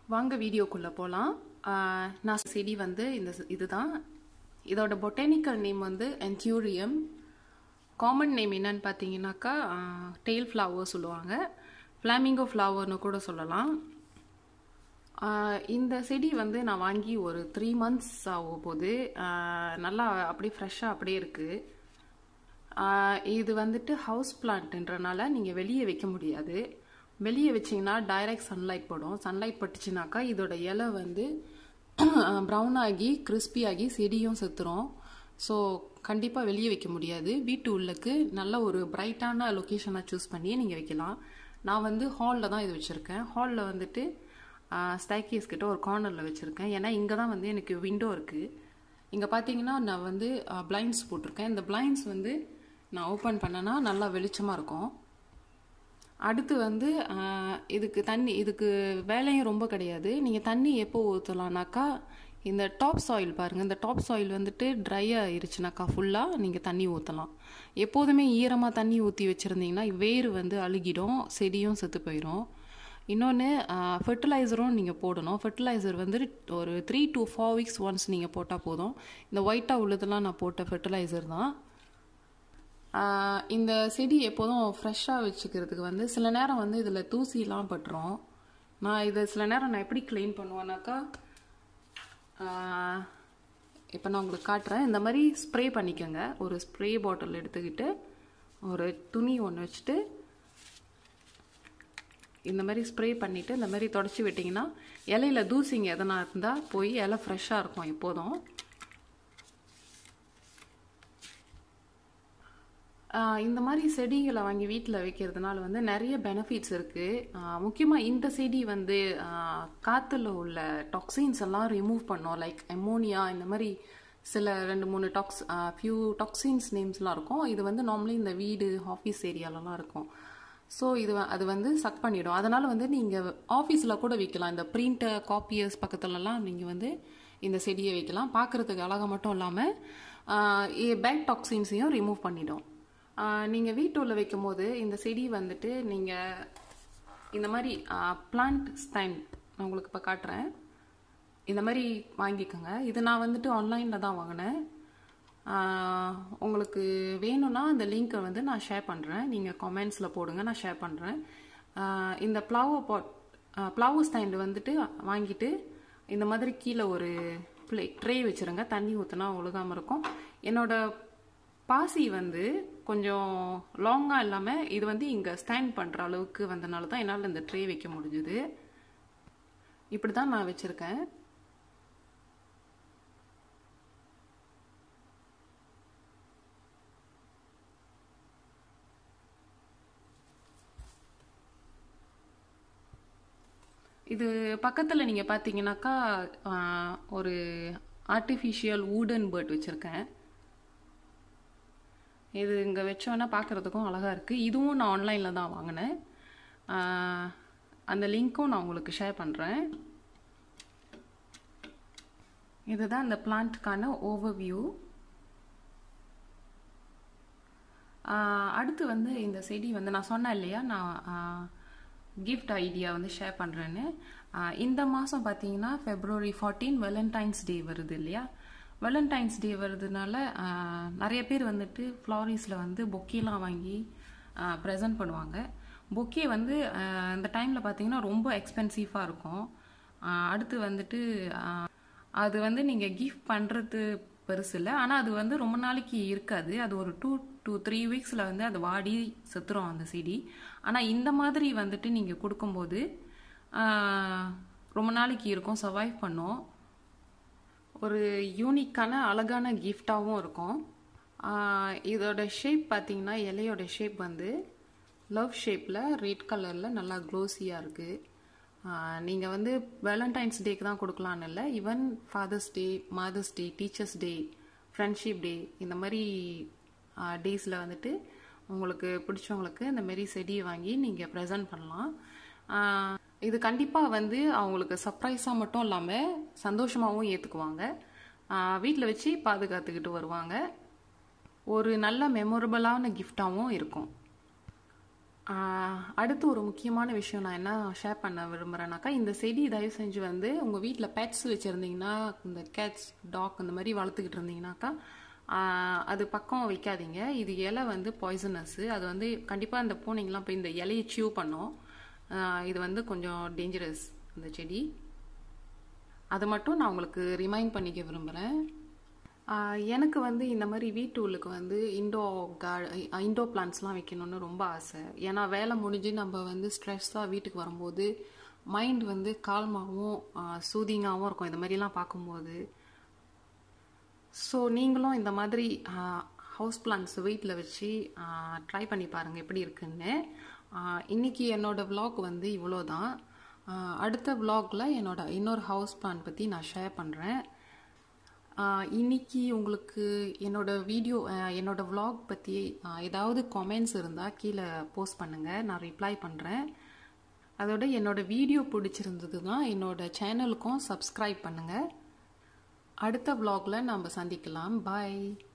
வாங்க வீடியோக்குள்ளே போகலாம் நான் செடி வந்து இந்த ஸ்- இதுதான் இதோட பொட்டானிக்கல் நேம் வந்து என்த்யூரியம் காமன் நேம் என்னன்னு பார்த்தீங்கன்னாக்கா டெய்ல் ஃப்ளவர் சொல்லுவாங்க ஃப்ளாமிங்கோ ஃப்ளவர்னு கூட சொல்லலாம் ஆஹ் இந்த செடி வந்து நான் வாங்கி ஒரு த்ரீ மந்த்ஸ் ஆகும் போது ஆஹ் நல்லா அப்படியே ஃப்ரெஷ்ஷாக அப்படியே இருக்குது இது வந்துட்டு ஹவுஸ் பிளான்ட்ன்றனால நீங்கள் வெளியே வைக்க முடியாது வெளியே வச்சிங்கன்னா டைரக்ட் சன்லைட் படும் சன்லைட் பட்டுச்சுனாக்கா இதோட இலை வந்து ப்ரௌன் ஆகி crispy ஆகி செடியும் செத்துரும் ஸோ கண்டிப்பாக வெளியே வைக்க முடியாது வீட்டு உள்ளுக்கு நல்ல ஒரு பிரைட்டான லொக்கேஷனாக சூஸ் பண்ணி நீங்கள் வைக்கலாம் நான் வந்து ஹாலில் தான் இது வச்சுருக்கேன் ஹாலில் வந்துட்டு ஸ்டைக்கேஸ் கிட்ட ஒரு கார்னரில் வச்சுருக்கேன் ஏன்னா இங்கே தான் வந்து எனக்கு விண்டோ இருக்குது இங்கே பார்த்தீங்கன்னா நான் வந்து பிளைண்ட்ஸ் போட்டிருக்கேன் இந்த பிளைண்ட்ஸ் வந்து நான் ஓப்பன் பண்ணேன்னா நல்லா வெளிச்சமாக இருக்கும் அடுத்து வந்து ஆஹ், இதுக்கு தண்ணி இதுக்கு வேலையும் ரொம்ப கிடையாது நீங்கள் தண்ணி எப்போ ஊற்றலாம்னாக்கா இந்த டாப் சாயில் பாருங்கள் இந்த டாப் சாயில் வந்துட்டு ட்ரை ஆயிருச்சுனாக்கா ஃபுல்லாக நீங்கள் தண்ணி ஊற்றலாம் எப்போதுமே ஈரமாக தண்ணி ஊற்றி வச்சுருந்தீங்கன்னா வேர் வந்து அழுகிடும் செடியும் செத்து போயிடும் இன்னொன்று ஃபெர்டிலைசரும் நீங்கள் போடணும் ஃபெர்டிலைசர் வந்து ஒரு three to four weeks once நீங்கள் போட்டால் போதும் இந்த ஒயிட்டாக உள்ளதெல்லாம் நான் போட்ட ஃபெர்டிலைசர் தான் ஆஹ் இந்த செடி எப்போதும் ஃப்ரெஷ்ஷாக வச்சுக்கிறதுக்கு வந்து சில நேரம் வந்து இதில் தூசிலாம் பட்டுரும் நான் இதை சில நேரம் நான் எப்படி க்ளீன் பண்ணுவேன்னாக்கா இப்போ நான் உங்களுக்கு காட்டுறேன் இந்த மாதிரி ஸ்ப்ரே பண்ணிக்கோங்க ஒரு ஸ்ப்ரே பாட்டில் எடுத்துக்கிட்டு ஒரு துணி ஒன்று வச்சுட்டு இந்த மாதிரி ஸ்ப்ரே பண்ணிவிட்டு இந்த மாதிரி தொடச்சி விட்டிங்கன்னா இலையில தூசிங்க எதனா இருந்தால் போய் இலை ஃப்ரெஷ்ஷாக இருக்கும் எப்போதும் ஆஹ் இந்த மாதிரி செடிகளை வாங்கி வீட்டில் வைக்கிறதுனால வந்து நிறைய பெனிஃபிட்ஸ் இருக்குது முக்கியமாக இந்த செடி வந்து ஆஹ் காத்துல உள்ள டாக்ஸின்ஸ் எல்லாம் ரிமூவ் பண்ணும் லைக் அமோனியா இந்த மாதிரி சில ரெண்டு மூணு டாக்ஸ் ஃபியூ டாக்ஸின்ஸ் நேம்ஸ்லாம் இருக்கும் இது வந்து நார்மலி இந்த வீடு ஆஃபீஸ் ஏரியாலலாம் இருக்கும் ஸோ இது வ- அது வந்து சக் பண்ணிடும் அதனால் வந்து நீங்கள் ஆஃபீஸில் கூட வைக்கலாம் இந்த பிரிண்டர் காப்பியர்ஸ் பக்கத்துலலாம் நீங்கள் வந்து இந்த செடியை வைக்கலாம் பார்க்குறதுக்கு அழகாக மட்டும் இல்லாமல் பேக் டாக்ஸின்ஸையும் ரிமூவ் பண்ணிடும் நீங்கள் வீட்டுள்ள வைக்கும் போது இந்த செடி வந்துட்டு நீங்கள் இந்த மாதிரி பிளான்ட் ஸ்டாண்ட் நான் உங்களுக்கு இப்போ காட்டுறேன் இந்த மாதிரி வாங்கிக்கோங்க இது நான் வந்துட்டு ஆன்லைனில் தான் வாங்கினேன் ஆஹ் உங்களுக்கு வேணும்னா அந்த லிங்க்கை வந்து நான் ஷேர் பண்ணுறேன் நீங்கள் கமெண்ட்ஸில் போடுங்க நான் ஷேர் பண்ணுறேன் இந்த ஃப்ளவர் பாட் ஃப்ளவர் ஸ்டாண்டு வந்துட்டு வாங்கிட்டு இந்த மாதிரி கீழே ஒரு ப்ளே ட்ரே வச்சுருங்க தண்ணி ஊற்றினா ஒழுகாமல் இருக்கும் என்னோட பாசி வந்து கொஞ்சம் லாங்காக இல்லாமல் இது வந்து இங்கே ஸ்டாண்ட் பண்ணுற அளவுக்கு வந்தனால தான் என்னால் இந்த ட்ரே வைக்க முடிஞ்சுது இப்படி தான் நான் வச்சுருக்கேன் இது பக்கத்தில் நீங்கள் பார்த்தீங்கன்னாக்கா ஆஹ், ஒரு ஆர்டிஃபிஷியல் wooden பேர்ட் வச்சுருக்கேன் இது இங்கே வச்சோன்னா பார்க்குறதுக்கும் அழகாக இருக்குது இதுவும் நான் ஆன்லைனில் தான் வாங்கினேன் ஆஹ், அந்த லிங்க்கும் நான் உங்களுக்கு ஷேர் பண்ணுறேன் இதுதான் இந்த பிளான்ட்டுக்கான ஓவர்வியூ அடுத்து வந்து இந்த செடி வந்து நான் சொன்னேன் இல்லையா நான் கிஃப்ட் ஐடியா வந்து ஷேர் பண்ணுறேன்னு இந்த மாதம் பார்த்தீங்கன்னா ஃபெப்ரவரி ஃபார்ட்டீன் வெலண்டைன்ஸ் டே வருது இல்லையா வெலண்டைன்ஸ் டே வருதுனால ஆஹ், நிறைய பேர் வந்துட்டு ஃப்ளாரிஸில் வந்து பொக்கேலாம் வாங்கி ப்ரெசென்ட் பண்ணுவாங்க பொக்கே வந்து ஆஹ், இந்த டைமில் பார்த்தீங்கன்னா ரொம்ப எக்ஸ்பென்சிவாக இருக்கும் ஆஹ், அடுத்து வந்துட்டு ஆஹ், அது வந்து நீங்கள் கிஃப்ட் பண்ணுறது பெருசு இல்லை ஆனால் அது வந்து ரொம்ப நாளைக்கு இருக்காது அது ஒரு டூ டூ த்ரீ வீக்ஸில் வந்து அது வாடி செத்துரும் அந்த செடி ஆனால் இந்த மாதிரி வந்துட்டு நீங்கள் கொடுக்கும்போது ஆஹ், ரொம்ப நாளைக்கு இருக்கும் சர்வைவ் பண்ணும் ஒரு யூனிக்கான அழகான கிஃப்டாகவும் இருக்கும் ஆஹ், இதோட ஷேப் பார்த்தீங்கன்னா இலையோட ஷேப் வந்து லவ் ஷேப்பில் ரெட் கலரில் நல்லா க்ளோஸியாக இருக்குது நீங்கள் வந்து வேலண்டைன்ஸ் டேக்கு தான் கொடுக்கலான்னு இல்லை even father's day mother's day teachers' day friendship day இந்த மாதிரி டேஸில் வந்துட்டு உங்களுக்கு பிடிச்சவங்களுக்கு இந்த மாரி செடியை வாங்கி நீங்கள் ப்ரெசென்ட் பண்ணலாம் ஆஹ், இது கண்டிப்பாக வந்து அவங்களுக்கு சர்ப்ரைஸாக மட்டும் இல்லாமல் சந்தோஷமாகவும் ஏற்றுக்குவாங்க வீட்டில் வச்சு பாதுகாத்துக்கிட்டு வருவாங்க ஒரு நல்ல மெமொரபிளான கிஃப்டாகவும் இருக்கும் ஆஹ் அடுத்து ஒரு முக்கியமான விஷயம் நான் என்ன ஷேர் பண்ண விரும்புகிறேன்னாக்கா இந்த செடி தயவு செஞ்சு வந்து உங்கள் வீட்டில் பெட்ஸ் வச்சுருந்தீங்கன்னா இந்த கேட்ஸ் டாக் அந்த மாதிரி வளர்த்துக்கிட்டு இருந்தீங்கன்னாக்கா ஆஹ் அது பக்கம் வைக்காதீங்க இது இலை வந்து பாய்சனஸ்ஸு அது வந்து கண்டிப்பாக அந்த பூனைங்கெலாம் போய் இந்த இலையை சியூ பண்ணும் ஆஹ் இது வந்து கொஞ்சம் டேஞ்சரஸ் அந்த செடி அதை மட்டும் நான் உங்களுக்கு ரிமைண்ட் பண்ணிக்க விரும்புகிறேன் எனக்கு வந்து இந்த மாதிரி வீட்டுள்ளுக்கு வந்து இண்டோ கா இண்டோ பிளான்ட்ஸ்லாம் வைக்கணும்னு ரொம்ப ஆசை ஏன்னா வேலை முடிஞ்சு நம்ம வந்து ஸ்ட்ரெஸ்ஸாக வீட்டுக்கு வரும்போது மைண்ட் வந்து கால்மாகவும் சூதிங்காகவும் இருக்கும் இந்த மாதிரிலாம் பார்க்கும்போது ஸோ நீங்களும் இந்த மாதிரி ஹவுஸ் பிளான்ஸ் வீட்டில் வச்சு ட்ரை பண்ணி பாருங்கள் எப்படி இருக்குன்னு ஆஹ் இன்னைக்கு என்னோட vlog வந்து இவ்வளோ தான் அடுத்த vlogல என்னோட இன்னொரு ஹவுஸ் பிளான் பற்றி நான் ஷேர் பண்ணுறேன் இன்னைக்கு உங்களுக்கு என்னோட வீடியோ என்னோட vlog பற்றி ஏதாவது கமெண்ட்ஸ் இருந்தால் கீழே போஸ்ட் பண்ணுங்கள் நான் ரிப்ளை பண்ணுறேன் அதோட என்னோட வீடியோ பிடிச்சிருந்ததுன்னா என்னோட சேனலுக்கும் சப்ஸ்கிரைப் பண்ணுங்கள் அடுத்த vlogல நம்ம சந்திக்கலாம் பாய்